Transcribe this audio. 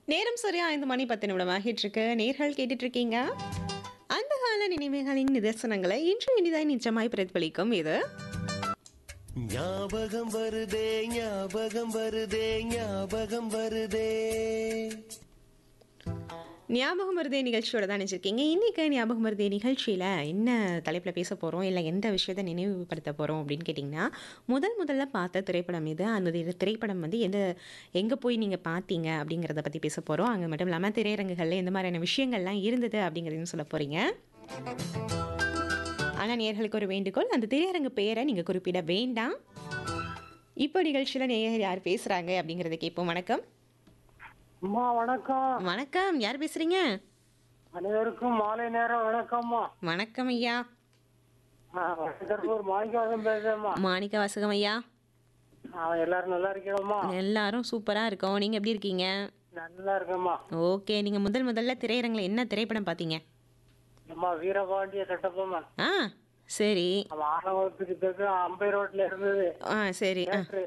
நேரம் சரியா ஐந்து மணி பத்து நிமிடம் ஆகிட்டு இருக்கு நேர்கள் கேட்டுட்டு இருக்கீங்க அந்த கால நினைவுகளின் நிதர்சனங்களை இன்று இனிதாய் நிஜமாய் பிரதிபலிக்கும் இது ஞாபகம் வருதே ஞாபகம் வருதே ஞாபகம் வருதே ஞாபகம் வருதே நிகழ்ச்சியோட தான் நினைச்சிருக்கீங்க இன்னைக்கு ஞாபகம் வருதே நிகழ்ச்சியில் என்ன தலைப்பில் பேச போகிறோம் இல்லை எந்த விஷயத்தை நினைவுபடுத்த போகிறோம் அப்படின்னு கேட்டிங்கன்னா முதல் முதல்ல பார்த்த திரைப்படம் இது அந்த திரை- திரைப்படம் வந்து எந்த எங்கே போய் நீங்கள் பார்த்தீங்க அப்படிங்கிறத பற்றி பேச போகிறோம் அங்கே மட்டும் இல்லாமல் திரையரங்குகளில் எந்த மாதிரியான விஷயங்கள்லாம் இருந்தது அப்படிங்கிறதையும் சொல்ல போகிறீங்க ஆனால் நேர்களுக்கு ஒரு வேண்டுகோள் அந்த திரையரங்கு பெயரை நீங்கள் குறிப்பிட வேண்டாம் இப்போ நிகழ்ச்சியில் நேயர் யார் பேசுகிறாங்க அப்படிங்கிறத கேட்போம் வணக்கம் அம்மா வணக்கம் வணக்கம் யார் பேசுகிறீங்க அனைவருக்கும் மாலை நேரம் வணக்கம்மா வணக்கம் ஐயா திருப்பூர் மாணிக்கவாசம் பேசுறேம்மா மாணிக்க வாசகம் ஐயா அவன் எல்லாரும் நல்லா இருக்கணும்மா எல்லாரும் சூப்பராக இருக்கோம் நீங்கள் எப்படி இருக்கீங்க நல்லா இருக்கேம்மா ஓகே நீங்கள் முதல் முதல்ல திரையரங்கில் என்ன திரைப்படம் பார்த்தீங்க அம்மா வீரபாண்டிய கட்டப்பம்மா ஆ சரி அவன் ஆறாம் வகுப்புக்கு தெற்கு அம்பை ரோட்ல இருந்தது ஆ சரி ஆ தியேட்டரு.